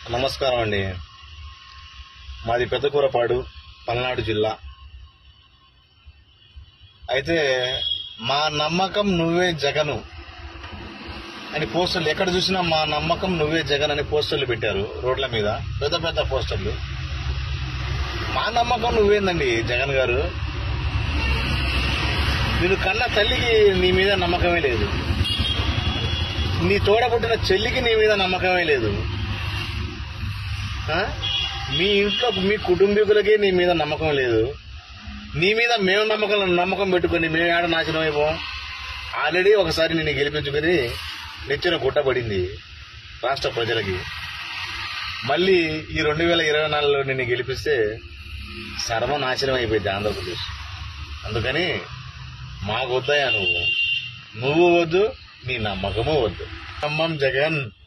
నమస్కారం అండి మాది పెద్దకూరపాడు పల్నాడు జిల్లా అయితే మా నమ్మకం నువ్వే జగను అని పోస్టర్లు ఎక్కడ చూసినా మా నమ్మకం నువ్వే జగన్ అని పోస్టర్లు పెట్టారు రోడ్ల మీద పెద్ద పెద్ద పోస్టర్లు మా నమ్మకం నువ్వేందండి జగన్ గారు నేను కన్న తల్లికి నీ మీద నమ్మకమే లేదు నీ తోడ పుట్టిన చెల్లికి నీ మీద నమ్మకమే లేదు ఆ? మీ ఇంట్లో మీ కుటుంబీకులకి నీ మీద నమ్మకం లేదు నీ మీద మేము నమ్మకం నమ్మకం పెట్టుకుని మేము ఏడ నాశనం అయిపోం ఆల్రెడీ ఒకసారి నిన్ను గెలిపించుకుని నెచ్చిన గుట్టబడింది రాష్ట్ర ప్రజలకి మళ్ళీ ఈ రెండు వేల ఇరవై నాలుగులో నిన్ను గెలిపిస్తే సర్వనాశనం అయిపోయింది ఆంధ్రప్రదేశ్ అందుకని మాకు వద్దయా నువ్వు నువ్వు వద్దు నీ నమ్మకము వద్దు నమ్మం జగన్